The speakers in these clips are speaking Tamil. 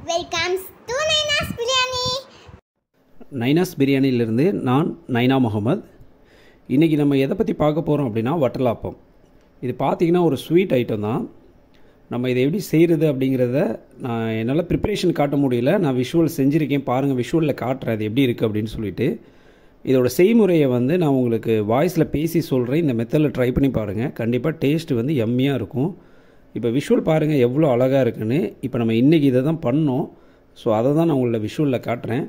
வெல்கம்ஸ் டு நைனாஸ் பிரியாணி நைனாஸ் பிரியாணியிலிருந்து நான் நைனா முகமது இன்றைக்கி நம்ம எதை பற்றி பார்க்க போகிறோம் அப்படின்னா வட்டலாப்பம் இது பார்த்திங்கன்னா ஒரு ஸ்வீட் ஐட்டம் தான் நம்ம இதை எப்படி செய்கிறது அப்படிங்கிறத நான் என்னால் ப்ரிப்பரேஷன் காட்ட முடியல நான் விஷுவல் செஞ்சுருக்கேன் பாருங்கள் விஷுவலில் காட்டுறேன் அது எப்படி இருக்குது அப்படின்னு சொல்லிட்டு இதோட செய்முறையை வந்து நான் உங்களுக்கு வாய்ஸில் பேசி சொல்கிறேன் இந்த மெத்தடில் ட்ரை பண்ணி பாருங்கள் கண்டிப்பாக டேஸ்ட் வந்து எம்மியாக இருக்கும் இப்போ விஷுவல் பாருங்கள் எவ்வளோ அழகாக இருக்குன்னு இப்போ நம்ம இன்றைக்கி இதை தான் பண்ணோம் ஸோ அதை தான் நான் உங்களை விஷுவலில் காட்டுறேன்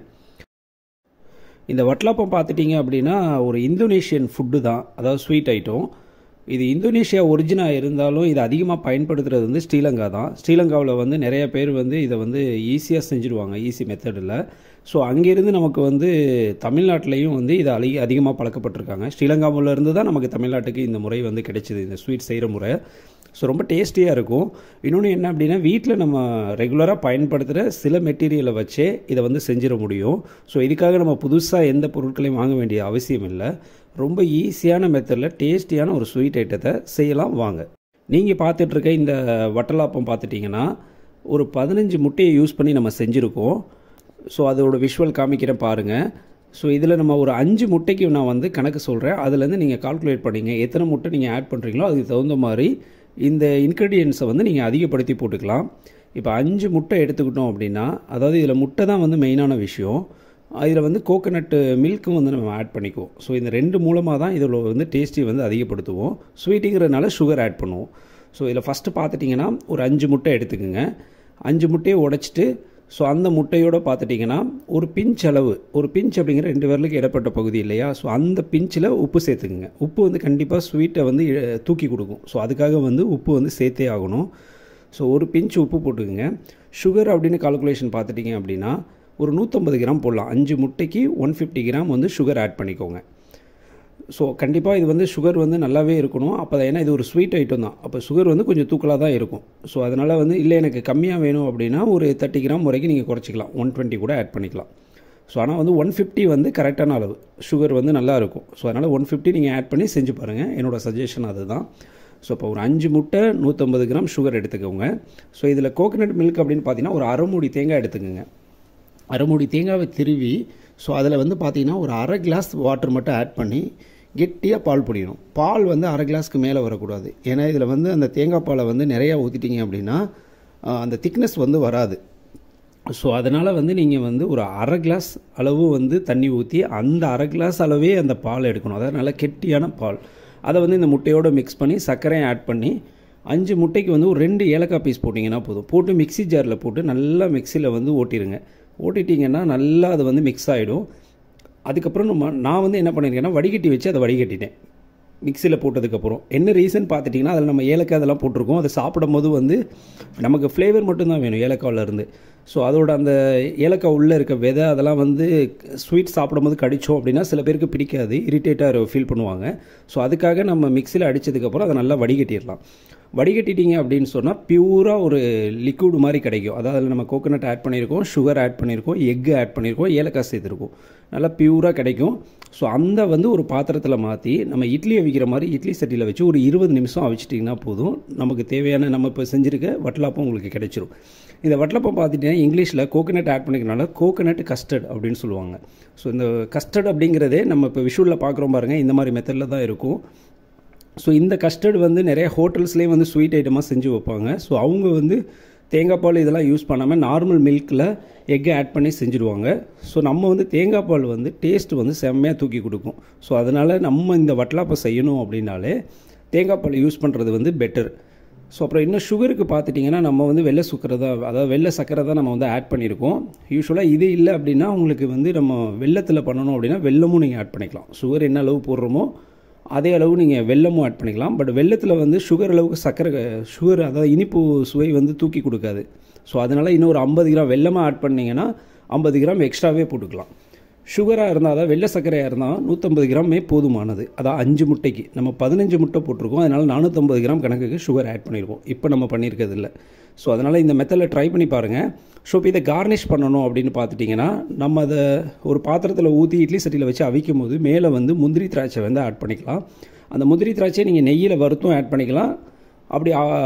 இந்த வட்லாப்பம் பார்த்துட்டிங்க அப்படின்னா ஒரு இந்தோனேஷியன் ஃபுட்டு தான் அதாவது ஸ்வீட் ஐட்டம் இது இந்தோனேஷியா ஒரிஜினாக இருந்தாலும் இது அதிகமாக பயன்படுத்துகிறது வந்து ஸ்ரீலங்கா தான் ஸ்ரீலங்காவில் வந்து நிறைய பேர் வந்து இதை வந்து ஈஸியாக செஞ்சுருவாங்க ஈஸி மெத்தடில் ஸோ அங்கேருந்து நமக்கு வந்து தமிழ்நாட்டிலையும் வந்து இது அதிக அதிகமாக பழக்கப்பட்டிருக்காங்க ஸ்ரீலங்காவில் இருந்து தான் நமக்கு தமிழ்நாட்டுக்கு இந்த முறை வந்து கிடைச்சிது இந்த ஸ்வீட் செய்கிற முறை ஸோ ரொம்ப டேஸ்டியாக இருக்கும் இன்னொன்று என்ன அப்படின்னா வீட்டில் நம்ம ரெகுலராக பயன்படுத்துகிற சில மெட்டீரியலை வச்சே இதை வந்து செஞ்சிட முடியும் ஸோ இதுக்காக நம்ம புதுசாக எந்த பொருட்களையும் வாங்க வேண்டிய அவசியம் இல்லை ரொம்ப ஈஸியான மெத்தடில் டேஸ்டியான ஒரு ஸ்வீட் ஐட்டத்தை செய்யலாம் வாங்க நீங்கள் பார்த்துட்ருக்க இந்த வட்டலாப்பம் பார்த்துட்டிங்கன்னா ஒரு பதினஞ்சு முட்டையை யூஸ் பண்ணி நம்ம செஞ்சுருக்கோம் ஸோ அதோட விஷுவல் காமிக்கிறேன் பாருங்கள் ஸோ இதில் நம்ம ஒரு அஞ்சு முட்டைக்கு நான் வந்து கணக்கு சொல்கிறேன் அதுலேருந்து நீங்கள் கால்குலேட் பண்ணிங்க எத்தனை முட்டை நீங்கள் ஆட் பண்ணுறீங்களோ அதுக்கு தகுந்த மாதிரி இந்த இன்க்ரீடியன்ஸை வந்து நீங்கள் அதிகப்படுத்தி போட்டுக்கலாம் இப்போ அஞ்சு முட்டை எடுத்துக்கிட்டோம் அப்படின்னா அதாவது இதில் முட்டை தான் வந்து மெயினான விஷயம் இதில் வந்து கோகனட்டு மில்க்கும் வந்து நம்ம ஆட் பண்ணிக்குவோம் ஸோ இந்த ரெண்டு மூலமாக தான் இதில் வந்து டேஸ்ட்டி வந்து அதிகப்படுத்துவோம் ஸ்வீட்டுங்கிறதுனால சுகர் ஆட் பண்ணுவோம் ஸோ இதில் ஃபஸ்ட்டு பார்த்துட்டிங்கன்னா ஒரு அஞ்சு முட்டை எடுத்துக்கோங்க அஞ்சு முட்டையை உடைச்சிட்டு ஸோ அந்த முட்டையோடு பார்த்துட்டிங்கன்னா ஒரு பிஞ்ச் அளவு ஒரு பிஞ்ச் அப்படிங்கிற ரெண்டு பேர்களுக்கு இடப்பட்ட பகுதி இல்லையா ஸோ அந்த பிஞ்சில் உப்பு சேர்த்துக்குங்க உப்பு வந்து கண்டிப்பாக ஸ்வீட்டை வந்து இ- தூக்கி கொடுக்கும் ஸோ அதுக்காக வந்து உப்பு வந்து சேர்த்தே ஆகணும் ஸோ ஒரு பிஞ்ச் உப்பு போட்டுக்குங்க சுகர் அப்படின்னு கால்குலேஷன் பார்த்துட்டிங்க அப்படின்னா ஒரு நூற்றம்பது கிராம் போடலாம் அஞ்சு முட்டைக்கு ஒன் ஃபிஃப்டி கிராம் வந்து சுகர் ஆட் பண்ணிக்கோங்க ஸோ கண்டிப்பாக இது வந்து சுகர் வந்து நல்லாவே இருக்கணும் அப்போ ஏன்னா இது ஒரு ஸ்வீட் ஐட்டம் தான் அப்போ சுகர் வந்து கொஞ்சம் தூக்கலாக தான் இருக்கும் ஸோ அதனால் வந்து இல்லை எனக்கு கம்மியாக வேணும் அப்படின்னா ஒரு தேர்ட்டி கிராம் வரைக்கும் நீங்கள் குறைச்சிக்கலாம் ஒன் டுவெண்ட்டி கூட ஆட் பண்ணிக்கலாம் ஸோ ஆனால் வந்து ஒன் ஃபிஃப்டி வந்து கரெக்டான அளவு சுகர் வந்து நல்லா இருக்கும் ஸோ அதனால் ஒன் ஃபிஃப்டி நீங்கள் ஆட் பண்ணி செஞ்சு பாருங்கள் என்னோட சஜஷன் அதுதான் ஸோ இப்போ ஒரு அஞ்சு முட்டை நூற்றம்பது கிராம் சுகர் எடுத்துக்கோங்க ஸோ இதில் கோகனட் மில்க் அப்படின்னு பார்த்தீங்கன்னா ஒரு அரை மூடி தேங்காய் எடுத்துக்கோங்க அரை மூடி தேங்காவை திருவி ஸோ அதில் வந்து பார்த்தீங்கன்னா ஒரு அரை கிளாஸ் வாட்டர் மட்டும் ஆட் பண்ணி கெட்டியாக பால் பிடிக்கணும் பால் வந்து அரை கிளாஸ்க்கு மேலே வரக்கூடாது ஏன்னா இதில் வந்து அந்த தேங்காய் பாலை வந்து நிறையா ஊற்றிட்டீங்க அப்படின்னா ஆஹ், அந்த திக்னஸ் வந்து வராது ஸோ அதனால் வந்து நீங்கள் வந்து ஒரு அரை கிளாஸ் அளவு வந்து தண்ணி ஊற்றி அந்த அரை கிளாஸ் அளவே அந்த பால் எடுக்கணும் அதாவது நல்லா கெட்டியான பால் அதை வந்து இந்த முட்டையோடு மிக்ஸ் பண்ணி சர்க்கரையும் ஆட் பண்ணி அஞ்சு முட்டைக்கு வந்து ஒரு ரெண்டு ஏலக்காய் பீஸ் போட்டிங்கன்னா போதும் போட்டு மிக்ஸி ஜாரில் போட்டு நல்லா மிக்சியில் வந்து ஓட்டிடுங்க ஓட்டிட்டிங்கன்னா நல்லா அது வந்து மிக்ஸ் ஆகிடும் அதுக்கப்புறம் நம்ம நான் வந்து என்ன பண்ணியிருக்கேன்னா வடிகட்டி வச்சு அதை வடிகட்டிட்டேன் மிக்சியில் போட்டதுக்கப்புறம் என்ன ரீசன் பார்த்துட்டிங்கன்னா அதில் நம்ம ஏலக்காய் அதெல்லாம் போட்டிருக்கோம் அதை சாப்பிடும்போது வந்து நமக்கு ஃப்ளேவர் மட்டும்தான் வேணும் ஏலக்காவுல இருந்து ஸோ அதோட அந்த ஏலக்காய் உள்ளே இருக்க விதை அதெல்லாம் வந்து ஸ்வீட் சாப்பிடும்போது கடிச்சோம் அப்படின்னா சில பேருக்கு பிடிக்காது இரிட்டேட்டாக ஃபீல் பண்ணுவாங்க ஸோ அதுக்காக நம்ம மிக்சியில் அடித்ததுக்கப்புறம் அதை நல்லா வடிகட்டிடலாம் வடிகட்டிட்டீங்க அப்படின்னு சொன்னால் பியூராக ஒரு லிக்விட் மாதிரி கிடைக்கும் அதாவது அதில் நம்ம கோகோனட் ஆட் பண்ணியிருக்கோம் சுகர் ஆட் பண்ணியிருக்கோம் எக்கு ஆட் பண்ணியிருக்கோம் ஏலக்காய் சேர்த்துருக்கோம் நல்லா பியூராக கிடைக்கும் ஸோ அந்த வந்து ஒரு பாத்திரத்தில் மாற்றி நம்ம இட்லி அவிக்கிற மாதிரி இட்லி சட்டியில் வச்சு ஒரு இருபது நிமிஷம் அவிச்சிட்டிங்கன்னா போதும் நமக்கு தேவையான நம்ம இப்போ செஞ்சுருக்க வட்டலாப்பம் உங்களுக்கு கிடைச்சிரும் இந்த வட்டலாப்பம் பார்த்துட்டிங்கன்னா இங்கிலீஷில் கோகோனட் ஆட் பண்ணிக்கிறனால கோகோனட் கஸ்டர்ட் அப்படின்னு சொல்லுவாங்க ஸோ இந்த கஸ்டர்ட் அப்படிங்கிறதே நம்ம இப்போ விஷுவலில் பார்க்குறோம் பாருங்கள் இந்த மாதிரி மெத்தடில் தான் இருக்கும் ஸோ இந்த கஸ்டர்ட் வந்து நிறைய ஹோட்டல்ஸ்லேயும் வந்து ஸ்வீட் ஐட்டமாக செஞ்சு வைப்பாங்க ஸோ அவங்க வந்து தேங்காய் பால் இதெல்லாம் யூஸ் பண்ணாமல் நார்மல் மில்கில் எக்கை ஆட் பண்ணி செஞ்சுருவாங்க ஸோ நம்ம வந்து தேங்காய் பால் வந்து டேஸ்ட் வந்து செம்மையாக தூக்கி கொடுக்கும் ஸோ அதனால் நம்ம இந்த வட்டலாப்பம் செய்யணும் அப்படின்னாலே தேங்காய் பால் யூஸ் பண்ணுறது வந்து பெட்டர் ஸோ அப்புறம் இன்னும் சுகருக்கு பார்த்துட்டிங்கன்னா நம்ம வந்து வெள்ளை சுக்கரை தான் அதாவது வெள்ளை சக்கரை தான் நம்ம வந்து ஆட் பண்ணியிருக்கோம் யூஸ்வலாக இது இல்லை அப்படின்னா உங்களுக்கு வந்து நம்ம வெள்ளத்தில் பண்ணணும் அப்படின்னா வெல்லமும் நீங்கள் ஆட் பண்ணிக்கலாம் சுகர் என்ன அளவு போடுறோமோ அதே அளவு நீங்கள் வெல்லமும் ஆட் பண்ணிக்கலாம் பட் வெள்ளத்தில் வந்து சுகர் அளவுக்கு சக்கரை சுகர் அதாவது இனிப்பு சுவை வந்து தூக்கி கொடுக்காது ஸோ அதனால் இன்னும் ஒரு ஐம்பது கிராம் வெல்லமாக ஆட் பண்ணிங்கன்னா ஐம்பது கிராம் எக்ஸ்ட்ராவே போட்டுக்கலாம் சுகராக இருந்தால் அதாவது வெள்ளை சர்க்கரையாக இருந்தால் நூற்றம்பது கிராமே போதுமானது அதான் அஞ்சு முட்டைக்கு நம்ம பதினஞ்சு முட்டை போட்டிருக்கோம் அதனால் நானூற்றம்பது கிராம் கணக்குக்கு சுகர் ஆட் பண்ணியிருக்கோம் இப்போ நம்ம பண்ணியிருக்கிறது இல்லை ஸோ அதனால் இந்த மெத்தடில் ட்ரை பண்ணி பாருங்கள் ஸோ இப்போ இதை கார்னிஷ் பண்ணணும் அப்படின்னு பார்த்துட்டிங்கன்னா நம்ம அதை ஒரு பாத்திரத்தில் ஊற்றி இட்லி சட்டியில் வச்சு அவிக்கும் போது மேலே வந்து முந்திரி திராட்சை வந்து ஆட் பண்ணிக்கலாம் அந்த முந்திரி திராட்சையை நீங்கள் நெய்யில் வறுத்தும் ஆட் பண்ணிக்கலாம் அப்படி ஆ-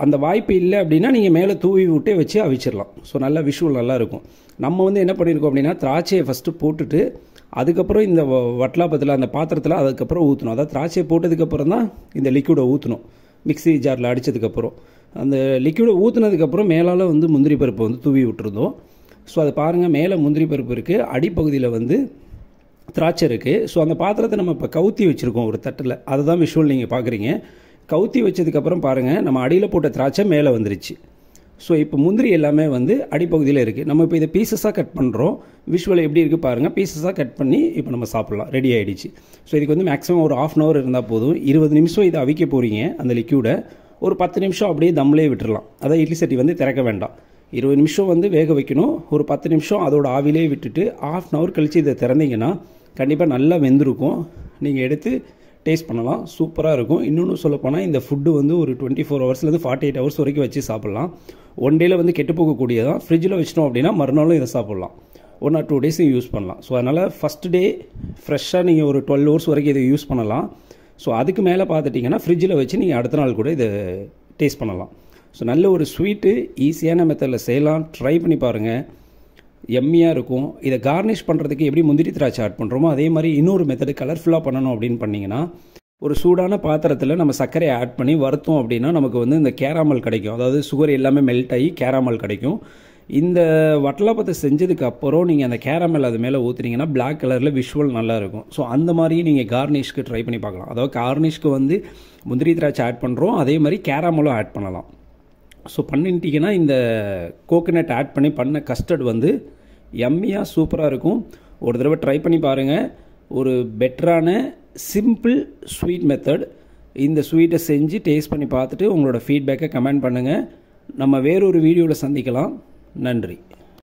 அந்த வாய்ப்பு இல்லை அப்படின்னா நீங்கள் மேலே தூவி விட்டே வச்சு அவிச்சிடலாம் ஸோ நல்ல விஷுவல் நல்லா இருக்கும் நம்ம வந்து என்ன பண்ணியிருக்கோம் அப்படின்னா திராட்சையை ஃபஸ்ட்டு போட்டுட்டு அதுக்கப்புறம் இந்த வ- வட்டலாப்பத்தில் அந்த பாத்திரத்தில் அதுக்கப்புறம் ஊற்றணும் அதாவது திராட்சையை போட்டதுக்கப்புறம் தான் இந்த லிக்விடை ஊற்றணும் மிக்ஸி ஜாரில் அடித்ததுக்கப்புறம் அந்த லிக்விடை ஊற்றுனதுக்கப்புறம் மேலால் வந்து முந்திரி பருப்பு வந்து தூவி விட்டுருந்தோம் ஸோ அதை பாருங்கள் மேலே முந்திரி பருப்பு இருக்குது அடிப்பகுதியில் வந்து திராட்சை இருக்குது ஸோ அந்த பாத்திரத்தை நம்ம இப்போ கவுத்தி வச்சுருக்கோம் ஒரு தட்டில் அதை தான் விஷுவல் நீங்கள் பார்க்குறீங்க கவுத்தி வச்சதுக்கப்புறம் பாருங்கள் நம்ம அடியில் போட்ட திராட்சை மேலே வந்துருச்சு ஸோ இப்போ முந்திரி எல்லாமே வந்து அடிப்பகுதியில் இருக்குது நம்ம இப்போ இதை பீசஸாக கட் பண்ணுறோம் விஷுவல் எப்படி இருக்குது பாருங்கள் பீசஸாக கட் பண்ணி இப்போ நம்ம சாப்பிட்லாம் ரெடி ஆகிடுச்சு ஸோ இதுக்கு வந்து மேக்ஸிமம் ஒரு ஆஃப் அன் ஹவர் இருந்தால் போதும் இருபது நிமிஷம் இதை அவிக்க போகிறீங்க அந்த லிக்யூடை ஒரு பத்து நிமிஷம் அப்படியே தம்லேயே விட்டுறலாம் அதான் இட்லி சட்டி வந்து திறக்க வேண்டாம் இருபது நிமிஷம் வந்து வேக வைக்கணும் ஒரு பத்து நிமிஷம் அதோட ஆவிலே விட்டுட்டு ஆஃப் அன் ஹவர் கழித்து இதை திறந்தீங்கன்னா கண்டிப்பாக நல்லா வெந்திருக்கும் நீங்கள் எடுத்து டேஸ்ட் பண்ணலாம் சூப்பராக இருக்கும் இன்னொன்று சொல்லப்போனால் இந்த ஃபுட்டு வந்து ஒரு டுவெண்ட்டி ஃபோர் ஹவர்ஸ்லேருந்து ஃபார்ட்டி எயிட் ஹவர்ஸ் வரைக்கும் வச்சு சாப்பிட்லாம் ஒன் டேயில் வந்து கெட்டு போகக்கூடியதான் ஃப்ரிட்ஜில் வச்சிட்டோம் அப்படின்னா மறுநாளும் இதை சாப்பிட்லாம் one or two days use பண்ணலாம் ஸோ அதனால் ஃபஸ்ட் டே ஃப்ரெஷ்ஷாக நீங்கள் ஒரு டுவெல் ஹவர்ஸ் வரைக்கும் இதை யூஸ் பண்ணலாம் ஸோ அதுக்கு மேலே பார்த்துட்டிங்கன்னா ஃப்ரிட்ஜில் வச்சு நீங்கள் அடுத்த நாள் கூட இதை டேஸ்ட் பண்ணலாம் ஸோ நல்ல ஒரு ஸ்வீட்டு ஈஸியான மெத்தடில் செய்யலாம் ட்ரை பண்ணி பாருங்கள் எம்மியாக இருக்கும் இதை கார்னிஷ் பண்ணுறதுக்கு எப்படி முந்திரி திராட்சை ஆட் பண்ணுறோமோ அதே மாதிரி இன்னொரு மெத்தடு கலர்ஃபுல்லாக பண்ணணும் அப்படின்னு பண்ணிங்கன்னா ஒரு சூடான பாத்திரத்தில் நம்ம சர்க்கரையை ஆட் பண்ணி வறுத்தோம் அப்படின்னா நமக்கு வந்து இந்த கேராமல் கிடைக்கும் அதாவது சுகர் எல்லாமே மெல்ட் ஆகி கேராமல் கிடைக்கும் இந்த வட்டலாப்பத்தை செஞ்சதுக்கு அப்புறம் நீங்கள் அந்த கேரமல் அது மேலே ஊற்றுனீங்கன்னா Black கலரில் விஷுவல் நல்லா இருக்கும் ஸோ அந்த மாதிரி நீங்கள் கார்னிஷ்க்கு ட்ரை பண்ணி பார்க்கலாம் அதாவது கார்னிஷ்க்கு வந்து முந்திரி திராட்சை ஆட் பண்ணுறோம் அதே மாதிரி கேராமலும் ஆட் பண்ணலாம் ஸோ பண்ணிட்டீங்கன்னா இந்த கோகனட் ஆட் பண்ணி பண்ண கஸ்டர்ட் வந்து எம்மியாக சூப்பராக இருக்கும் ஒரு தடவை ட்ரை பண்ணி பாருங்கள் ஒரு பெட்டரான சிம்பிள் ஸ்வீட் மெத்தட் இந்த ஸ்வீட்டை செஞ்சு டேஸ்ட் பண்ணி பார்த்துட்டு உங்களோட ஃபீட்பேக்கை கமெண்ட் பண்ணுங்கள் நம்ம வேறொரு வீடியோவில் சந்திக்கலாம் நன்றி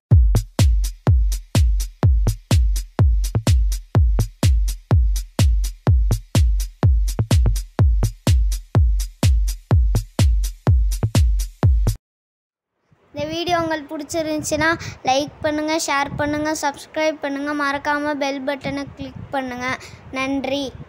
இந்த வீடியோ உங்களுக்கு பிடிச்சிருந்துச்சுன்னா லைக் பண்ணுங்கள் ஷேர் பண்ணுங்கள் சப்ஸ்கிரைப் பண்ணுங்கள் மறக்காமல் பெல் பட்டனை கிளிக் பண்ணுங்கள் நன்றி